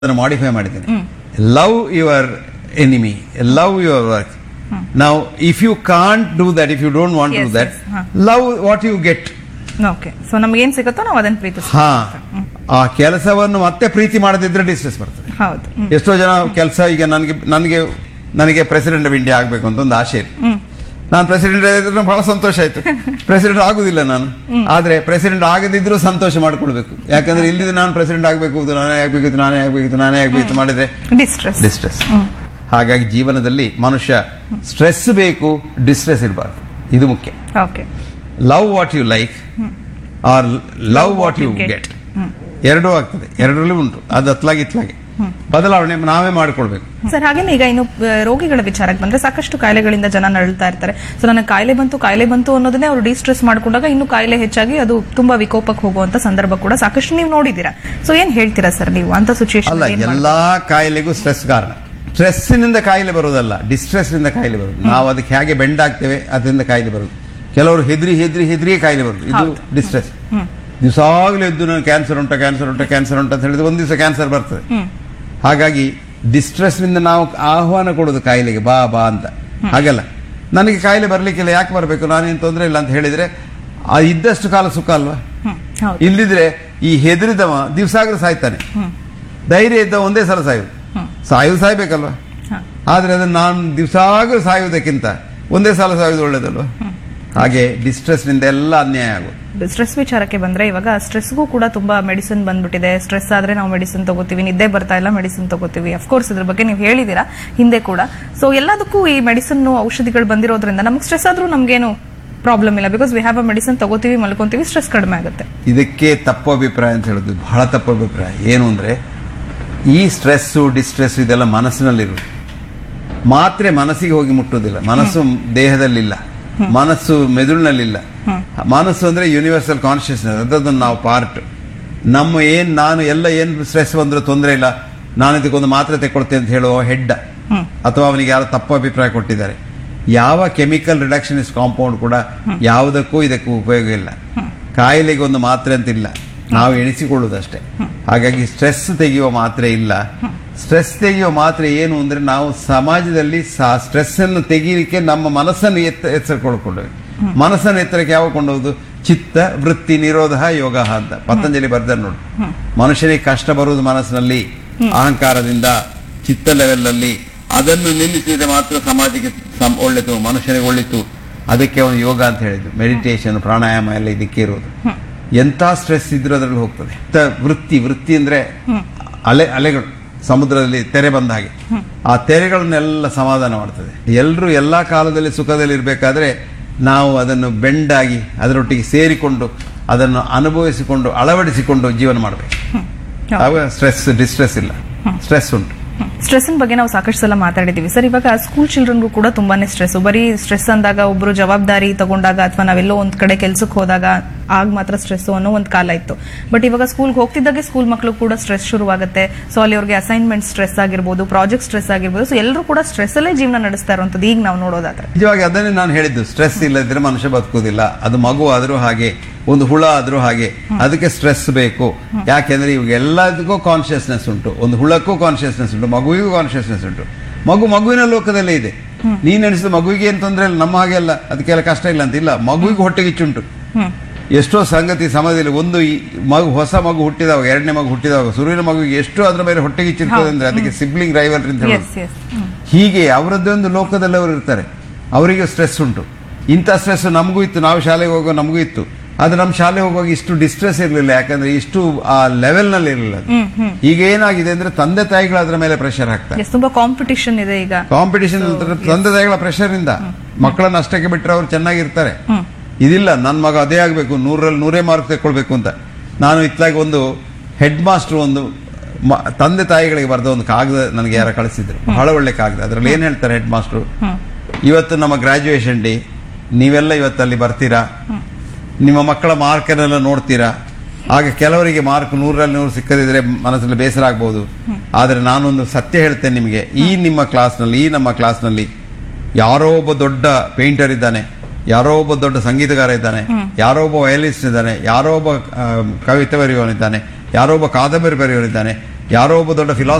ಅದನ್ನು ಮಾಡಿಫೈ ಮಾಡಿದ್ದೇನೆ love your enemy love your work ನಾವು if you can't do that if you don't want do Yes, that yes, ಹಾ. Love what you get okay so ನಮ್ಗೆ ಏನ್ ಸಿಗುತ್ತೋ ನಾವು ಅದನ್ನ ಪ್ರೀತಿಸ್ತೀವಿ ಹಾ ಆ ಕೆಲಸವನ್ನು ಮತ್ತೆ ಪ್ರೀತಿ ಮಾಡದಿದ್ರೆ ಡಿಸ್ಟ್ರೆಸ್ ಬರ್ತದೆ ಹೌದು ಹ್ಮ್. ಎಷ್ಟೋ ಜನ ಕೆಲಸ ಈಗ ನನಗೆ ನನಗೆ ನನಗೆ ಪ್ರೆಸಿಡೆಂಟ್ ಆಫ್ ಇಂಡಿಯಾ ಆಗಬೇಕು ಅಂತ ಒಂದು ಆಸೆ ಇದೆ ನಾನು ಪ್ರೆಸಿಡೆಂಟ್ ಆಗಿದ್ರೆ ಬಹಳ ಸಂತೋಷ ಆಯ್ತು ಪ್ರೆಸಿಡೆಂಟ್ ಆಗುದಿಲ್ಲ ನಾನು ಆದ್ರೆ ಪ್ರೆಸಿಡೆಂಟ್ ಆಗದಿದ್ರೂ ಸಂತೋಷ ಮಾಡ್ಕೊಳ್ಬೇಕು ಯಾಕಂದ್ರೆ ಇಲ್ಲಿದ್ದು ನಾನು ಪ್ರೆಸಿಡೆಂಟ್ ಆಗಬೇಕು ನಾನೇ ಆಗ್ಬೇಕಿತ್ತು ನಾನೇ ಆಗ್ಬೇಕಿತ್ತು ನಾನೇ ಆಗ್ಬೇಕಿತ್ತು ಮಾಡಿದ್ರೆ ಡಿಸ್ಟ್ರೆಸ್ ಡಿಸ್ಟ್ರೆಸ್ ಹಾಗಾಗಿ ಜೀವನದಲ್ಲಿ ಮನುಷ್ಯ ಸ್ಟ್ರೆಸ್ ಬೇಕು ಡಿಸ್ಟ್ರೆಸ್ ಇರಬಾರ್ದು ಇದು ಮುಖ್ಯ okay love what you like or love what you get ಎರಡೂ ಆಗ್ತದೆ ಎರಡರಲ್ಲೂ ಉಂಟು ಅದು ಅತ್ಲಾಗಿ ಇತ್ಲಾಗಿ ಬದಲಾವಣೆ ನಾವೇ ಮಾಡ್ಕೊಳ್ಬೇಕು ಸರ್ ಹಾಗೇನೆ ಈಗ ಇನ್ನು ಆ, ರೋಗಿಗಳ ವಿಚಾರಕ್ಕೆ ಬಂದ್ರೆ ಸಾಕಷ್ಟು ಕಾಯಿಲೆಗಳಿಂದ ಜನ ನರಳ್ತಾ ಇರ್ತಾರೆ ಸೊ ನನಗೆ ಕಾಯಿಲೆ ಬಂತು ಕಾಯಿಲೆ ಬಂತು ಅನ್ನೋದನ್ನೇ ಅವರು ಡಿಸ್ಟ್ರೆಸ್ ಮಾಡ್ಕೊಂಡಾಗ ಇನ್ನು ಕಾಯಿಲೆ ಹೆಚ್ಚಾಗಿ ಅದು ತುಂಬಾ ವಿಕೋಪಕ್ಕೆ ಹೋಗುವಂತ ಸಂದರ್ಭ ಕೂಡ ಸಾಕಷ್ಟು ನೀವು ನೋಡಿದ್ದೀರಾ ಸೊ ಏನ್ ಹೇಳ್ತೀರಾ ಸರ್ ನೀವು ಅಂತ ಅಲ್ಲ ಸಿಚುಯೇಷನ್ ಎಲ್ಲಾ ಕಾಯಿಲೆಗೂ ಸ್ಟ್ರೆಸ್ ಕಾರಣ ಸ್ಟ್ರೆಸ್ಸಿನಿಂದ ಕಾಯಿಲೆ ಬರೋದಲ್ಲ ಡಿಸ್ಟ್ರೆಸ್ನಿಂದ ಕಾಯಿಲೆ ಬರೋದು ನಾವು ಅದಕ್ಕೆ ಹೇಗೆ ಬೆಂಡ್ ಆಗ್ತೇವೆ ಅದರಿಂದ ಕಾಯಿಲೆ ಬರೋದು ಕೆಲವರು ಹೆದ್ರಿ ಹೆದ್ರಿ ಹೆದ್ರಿಯೇ ಕಾಯಿಲೆ ಬರೋದು ಇದು ಡಿಸ್ಟ್ರೆಸ್ ದಿವಸಾಗ್ಲೂ ಎದ್ದು ನಾನು ಕ್ಯಾನ್ಸರ್ ಉಂಟ ಕ್ಯಾನ್ಸರ್ ಉಂಟ ಕ್ಯಾನ್ಸರ್ ಉಂಟ ಅಂತ ಹೇಳಿದ್ರೆ ಒಂದು ದಿವಸ ಕ್ಯಾನ್ಸರ್ ಬರ್ತದೆ ಹಾಗಾಗಿ ಡಿಸ್ಟ್ರೆಸ್ನಿಂದ ನಾವು ಆಹ್ವಾನ ಕೊಡೋದು ಕಾಯಿಲೆಗೆ ಬಾ ಬಾ ಅಂತ ಹಾಗಲ್ಲ ನನಗೆ ಕಾಯಿಲೆ ಬರ್ಲಿಕ್ಕಿಲ್ಲ ಯಾಕೆ ಬರಬೇಕು ನಾನೇನು ತೊಂದರೆ ಇಲ್ಲ ಅಂತ ಹೇಳಿದ್ರೆ ಆ ಇದ್ದಷ್ಟು ಕಾಲ ಸುಖ ಅಲ್ವಾ ಹೌದು ಇಲ್ಲಿದ್ರೆ ಈ ಹೆದರಿದವ ದಿವಸಾಗ್ಲೂ ಸಾಯ್ತಾನೆ ಧೈರ್ಯ ಇದ್ದ ಒಂದೇ ಸಲ ಸಾಯುದು ಸಾಯುದು ಸಾಯ್ಬೇಕಲ್ವಾ ಹಾ. ಆದ್ರೆ ಅದನ್ನ ನಾನು ದಿವಸಾಗ್ಲೂ ಸಾಯುವುದಕ್ಕಿಂತ ಒಂದೇ ಸಲ ಸಾಯುವುದು ಒಳ್ಳೇದಲ್ವಾ ಹಾಗೆ ಡಿಸ್ಟ್ರೆಸ್ ನಿಂದ ಎಲ್ಲ ಅನ್ಯಾಯ ಆಗೋದು ಸ್ಟ್ರೆಸ್ ವಿಚಾರಕ್ಕೆ ಬಂದ್ರೆ ಇವಾಗ ಸ್ಟ್ರೆಸ್ಗೂ ಕೂಡ ತುಂಬಾ ಮೆಡಿಸಿನ್ ಬಂದ್ಬಿಟ್ಟಿದೆ ಸ್ಟ್ರೆಸ್ ಆದ್ರೆ ನಾವು ಮೆಡಿಸಿನ್ ತಗೋತೀವಿ ನಿದ್ದೆ ಬರ್ತಾ ಇಲ್ಲ ಮೆಡಿಸಿನ್ ತಗೋತೀವಿ ಅಫ್ಕೋರ್ಸ್ ಇದ್ರ ಬಗ್ಗೆ ನೀವು ಹೇಳಿದೀರಾ ಹಿಂದೆ ಕೂಡ ಸೊ ಎಲ್ಲದಕ್ಕೂ ಈ ಮೆಡಿಸಿನ್ ಔಷಧಿಗಳು ಬಂದಿರೋದ್ರಿಂದ ನಮಗೆ ಸ್ಟ್ರೆಸ್ ಆದ್ರೂ ನಮ್ಗೇನು ಪ್ರಾಬ್ಲಮ್ ಇಲ್ಲ because we have a medicine ತಗೋತೀವಿ ಮಲ್ಕೊಂತೀವಿ ಸ್ಟ್ರೆಸ್ ಕಡಿಮೆ ಆಗುತ್ತೆ ಇದಕ್ಕೆ ತಪ್ಪು ಅಭಿಪ್ರಾಯ ಅಂತ ಹೇಳೋದು ಬಹಳ ತಪ್ಪು ಅಭಿಪ್ರಾಯ ಏನು ಅಂದ್ರೆ ಈ ಸ್ಟ್ರೆಸ್ಸು ಡಿಸ್ಟ್ರೆಸ್ ಇದೆಲ್ಲ ಮನಸ್ಸಿನಲ್ಲಿರುವುದು ಮಾತ್ರೆ ಮನಸ್ಸಿಗೆ ಹೋಗಿ ಮುಟ್ಟುವುದಿಲ್ಲ ಮನಸ್ಸು ದೇಹದಲ್ಲಿಲ್ಲ ಮನಸ್ಸು ಮೆದುಳಿನಲ್ಲಿಲ್ಲ ಮನಸ್ಸು ಅಂದ್ರೆ ಯೂನಿವರ್ಸಲ್ ಕಾನ್ಶಿಯಸ್ನೆಸ್ ಅದನ್ನು ನಾವು ಪಾರ್ಟ್ ನಮ್ಮ ಏನ್ ನಾನು ಎಲ್ಲ ಏನ್ ಸ್ಟ್ರೆಸ್ ಬಂದ್ರೆ ತೊಂದರೆ ಇಲ್ಲ ನಾನು ಇದಕ್ಕೊಂದು ಮಾತ್ರೆ ತೆಕ್ಕೊಳ್ತೇನೆ ಅಂತ ಹೇಳುವ ಹೆಡ್ ಅಥವಾ ಅವನಿಗೆ ಯಾರೋ ತಪ್ಪು ಅಭಿಪ್ರಾಯ ಕೊಟ್ಟಿದ್ದಾರೆ ಯಾವ ಕೆಮಿಕಲ್ ರಿಡಕ್ಷನಿಸ್ ಕಾಂಪೌಂಡ್ ಕೂಡ ಯಾವುದಕ್ಕೂ ಇದಕ್ಕೂ ಉಪಯೋಗ ಇಲ್ಲ ಕಾಯಿಲೆಗೆ ಒಂದು ಮಾತ್ರೆ ಅಂತ ಇಲ್ಲ ನಾವು ಎಣಿಸಿಕೊಳ್ಳುವುದಷ್ಟೇ ಹಾಗಾಗಿ ಸ್ಟ್ರೆಸ್ ತೆಗೆಯುವ ಮಾತ್ರೆ ಇಲ್ಲ ಸ್ಟ್ರೆಸ್ ತೆಗೆಯುವ ಮಾತ್ರೆ ಏನು ಅಂದ್ರೆ ನಾವು ಸಮಾಜದಲ್ಲಿ ಸ್ಟ್ರೆಸ್ ಅನ್ನು ತೆಗೀಲಿಕ್ಕೆ ನಮ್ಮ ಮನಸ್ಸನ್ನು ಎತ್ತ ಎಚ್ಚರಿಕೊಳ್ಳುಕೊಂಡೇವೆ ಮನಸ್ಸನ್ನು ಎತ್ತರಕ್ಕೆ ಯಾವಾಗ ಕೊಂಡೋದು ಚಿತ್ತ ವೃತ್ತಿ ನಿರೋಧ ಯೋಗ ಅಂತ ಪತಂಜಲಿ ಬರ್ದಾರೆ ನೋಡಿ ಮನುಷ್ಯನಿಗೆ ಕಷ್ಟ ಬರುವುದು ಮನಸ್ಸಿನಲ್ಲಿ ಅಹಂಕಾರದಿಂದ ಚಿತ್ತ ಲೆವೆಲ್ ಅಲ್ಲಿ ಅದನ್ನು ನಿಲ್ಲಿಸಿದ್ರೆ ಮಾತ್ರ ಸಮಾಜಕ್ಕೆ ಸಂ- ಒಳ್ಳೆತು ಮನುಷ್ಯನಿಗೆ ಒಳ್ಳೆತು ಅದಕ್ಕೆ ಅವನು ಯೋಗ ಅಂತ ಹೇಳಿದ್ದು ಮೆಡಿಟೇಷನ್ ಪ್ರಾಣಾಯಾಮ ಎಲ್ಲ ಇದಕ್ಕೆ ಇರೋದು ಎಂತ ಸ್ಟ್ರೆಸ್ ಇದ್ರೂ ಅದರಲ್ಲಿ ಹೋಗ್ತದೆ ತ- ವೃತ್ತಿ ವೃತ್ತಿ ಅಂದ್ರೆ ಅಲೆ ಅಲೆಗಳು ಸಮುದ್ರದಲ್ಲಿ ತೆರೆ ಬಂದ ಹಾಗೆ ಆ ತೆರೆಗಳನ್ನೆಲ್ಲ ಸಮಾಧಾನ ಮಾಡ್ತದೆ ಎಲ್ಲರೂ ಎಲ್ಲಾ ಕಾಲದಲ್ಲಿ ಸುಖದಲ್ಲಿ ಇರಬೇಕಾದ್ರೆ ನಾವು ಅದನ್ನು ಬೆಂಡಾಗಿ ಅದರೊಟ್ಟಿಗೆ ಸೇರಿಕೊಂಡು ಅದನ್ನು ಅನುಭವಿಸಿಕೊಂಡು ಅಳವಡಿಸಿಕೊಂಡು ಜೀವನ ಮಾಡಬೇಕು ಆವಾಗ ಸ್ಟ್ರೆಸ್ ಡಿಸ್ಟ್ರೆಸ್ ಇಲ್ಲ ಸ್ಟ್ರೆಸ್ ಉಂಟು ಸ್ಟ್ರೆಸ್ ಬಗ್ಗೆ ನಾವು ಸಾಕಷ್ಟು ಸಲ ಮಾತಾಡಿದೀವಿ ಸರ್ ಇವಾಗ ಸ್ಕೂಲ್ ಚಿಲ್ಡ್ರನ್ಗೂ ಕೂಡ ತುಂಬಾನೇ ಸ್ಟ್ರೆಸ್ ಬರೀ ಸ್ಟ್ರೆಸ್ ಅಂದಾಗ ಒಬ್ರು ಜವಾಬ್ದಾರಿ ತಗೊಂಡಾಗ ಅಥವಾ ನಾವೆಲ್ಲೋ ಒಂದ್ ಕಡೆ ಕೆಲ್ಸಕ್ಕೆ ಹೋದಾಗ ಆಗ ಮಾತ್ರ ಸ್ಟ್ರೆಸ್ ಅನ್ನೋ ಒಂದು ಕಾಲ ಇತ್ತು ಬಟ್ ಇವಾಗ ಸ್ಕೂಲ್ಗೆ ಹೋಗ್ತಿದ್ದಾಗೆ ಸ್ಕೂಲ್ ಮಕ್ಕಳು ಕೂಡ ಸ್ಟ್ರೆಸ್ ಶುರುವಾಗುತ್ತೆ ಸೊ ಅಲ್ಲಿ ಅವ್ರಿಗೆ ಅಸೈನ್ಮೆಂಟ್ ಸ್ಟ್ರೆಸ್ ಆಗಿರ್ಬೋದು ಪ್ರಾಜೆಕ್ಟ್ ಸ್ಟ್ರೆಸ್ ಆಗಿರ್ಬೋದು ಸೊ ಎಲ್ಲರೂ ಕೂಡ ಸ್ಟ್ರೆಸ್ ಅಲ್ಲೇ ಜೀವನ ನಡೆಸ್ತಾ ಇರುವಂತದ್ದು ಈಗ ನಾವು ನೋಡೋದಾದ್ರೆ ನಿಜವಾಗಿ ಅದನ್ನೇ ನಾನು ಹೇಳಿದ್ದು ಸ್ಟ್ರೆಸ್ ಇಲ್ಲದಿದ್ರೆ ಮನುಷ್ಯ ಬದುಕುವುದಿಲ್ಲ ಅದು ಮಗು ಆದ್ರೂ ಹಾಗೆ ಒಂದು ಹುಳ ಆದ್ರೂ ಹಾಗೆ ಅದಕ್ಕೆ ಸ್ಟ್ರೆಸ್ ಬೇಕು ಯಾಕೆಂದ್ರೆ ಇವಾಗ ಎಲ್ಲದಕ್ಕೂ ಕಾನ್ಶಿಯಸ್ನೆಸ್ ಉಂಟು ಒಂದು ಹುಳಕ್ಕೂ ಕಾನ್ಶಿಯಸ್ನೆಸ್ ಉಂಟು ಮಗುವಿಗೂ ಕಾನ್ಶಿಯಸ್ನೆಸ್ ಉಂಟು ಮಗು ಮಗುವಿನ ಲೋಕದಲ್ಲೇ ಇದೆ ನೀನ್ ಎಣಿಸಿದ ಮಗುವಿಗೆ ಏನ್ ತೊಂದರೆ ಇಲ್ಲ ನಮ್ಮ ಹಾಗೆ ಅಲ್ಲ ಅದಕ್ಕೆಲ್ಲ ಕಷ್ಟ ಇಲ್ಲ ಅಂತ ಇಲ್ಲ ಮಗುವಿಗೂ ಹೊಟ್ಟೆಗಿಚ್ಚುಂಟು ಎಷ್ಟೋ ಸಂಗತಿ ಸಮಾಜದಲ್ಲಿ ಒಂದು ಈ ಮಗು ಹೊಸ ಮಗು ಹುಟ್ಟಿದವಾಗ ಎರಡನೇ ಮಗು ಹುಟ್ಟಿದವಾಗ ಸುರುವಿನ ಮಗುವಿಗೆ ಎಷ್ಟು ಅದ್ರ ಮೇಲೆ ಹೊಟ್ಟೆಗಿಚ್ಚಿರ್ತದೆ ಅಂದ್ರೆ ಅದಕ್ಕೆ ಸಿಬ್ಲಿಂಗ್ ರೈವಲ್ ಅಂತ ಹೇಳೋದು ಎಸ್ ಎಸ್ ಹೀಗೆ ಅವರದ್ದೇ ಒಂದು ಲೋಕದಲ್ಲಿ ಅವರು ಇರ್ತಾರೆ ಅವರಿಗೆ ಸ್ಟ್ರೆಸ್ ಉಂಟು ಇಂಥ ಸ್ಟ್ರೆಸ್ ನಮಗೂ ಇತ್ತು ನಾವು ಶಾಲೆಗೆ ಹೋಗೋ ನಮಗೂ ಇತ್ತು ಆದ್ರೆ ನಮ್ಮ ಶಾಲೆ ಹೋಗುವಾಗ ಇಷ್ಟು ಡಿಸ್ಟ್ರೆಸ್ ಇರಲಿಲ್ಲ ಯಾಕಂದ್ರೆ ಇಷ್ಟು ಆ ಲೆವೆಲ್ ನಲ್ಲಿ ಇರಲಿಲ್ಲ ಅದು. ಈಗ ಏನಾಗಿದೆ ಅಂದ್ರೆ ತಂದೆ ತಾಯಿಗಳು ಅದರ ಮೇಲೆ ಪ್ರೆಷರ್ ಹಾಕ್ತಾರೆ ಎಸ್ ತುಂಬಾ ಕಾಂಪಿಟಿಷನ್ ಇದೆ ಈಗ ಕಾಂಪಿಟಿಷನ್ ತಂದೆ ತಾಯಿಗಳ ಪ್ರೆಷರ್ ಇಂದ ಮಕ್ಕಳನ್ನ ಅಷ್ಟಕ್ಕೆ ಬಿಟ್ಟರೆ ಅವ್ರು ಚೆನ್ನಾಗಿರ್ತಾರೆ ಇದಿಲ್ಲ ನನ್ನ ಮಗ ಅದೇ ಆಗ್ಬೇಕು ನೂರಲ್ಲಿ ನೂರೇ ಮಾರ್ಕ್ ತೆಕ್ಕೊಳ್ಬೇಕು ಅಂತ ನಾನು ಇತ್ಲಾಗಿ ಒಂದು ಹೆಡ್ ಮಾಸ್ಟರ್ ಒಂದು ಮ- ತಂದೆ ತಾಯಿಗಳಿಗೆ ಬರೆದ ಒಂದು ಕಾಗದ ನನಗೆ ಯಾರ ಕಳಿಸಿದ್ರು ಬಹಳ ಒಳ್ಳೆ ಕಾಗದ ಅದ್ರಲ್ಲಿ ಏನ್ ಹೇಳ್ತಾರೆ ಹೆಡ್ ಮಾಸ್ಟರ್ ಇವತ್ತು ನಮ್ಮ ಗ್ರಾಜುಯೇಷನ್ ಡೇ ನೀವೆಲ್ಲ ಇವತ್ತಲ್ಲಿ ಬರ್ತೀರಾ ನಿಮ್ಮ ಮಕ್ಕಳ ಮಾರ್ಕನ್ನೆಲ್ಲ ನೋಡ್ತೀರಾ ಆಗ ಕೆಲವರಿಗೆ ಮಾರ್ಕ್ ನೂರಲ್ಲಿ ನೂರು ಸಿಕ್ಕದಿದ್ರೆ ಮನಸ್ಸಲ್ಲಿ ಬೇಸರ ಆಗ್ಬಹುದು ಆದ್ರೆ ನಾನೊಂದು ಸತ್ಯ ಹೇಳ್ತೇನೆ ನಿಮಗೆ ಈ ನಿಮ್ಮ ಕ್ಲಾಸ್ನಲ್ಲಿ ಈ ನಮ್ಮ ಕ್ಲಾಸ್ನಲ್ಲಿ ಯಾರೋ ಒಬ್ಬ ದೊಡ್ಡ ಪೇಂಟರ್ ಇದ್ದಾನೆ ಯಾರೋ ಒಬ್ಬ ದೊಡ್ಡ ಸಂಗೀತಗಾರ ಇದ್ದಾನೆ ಯಾರೋ ಒಬ್ಬ ವಯಲಿಸ್ಟ್ ಇದ್ದಾನೆ ಯಾರೋ ಒಬ್ಬ ಆ, ಕವಿತೆ ಬರೆಯುವವನಿದ್ದಾನೆ ಯಾರೋ ಒಬ್ಬ ಕಾದಂಬರಿ ಬರೆಯುವವನಿದ್ದಾನೆ ಯಾರೋ ಒಬ್ಬ ದೊಡ್ಡ ಫಿಲಾಸಫರ್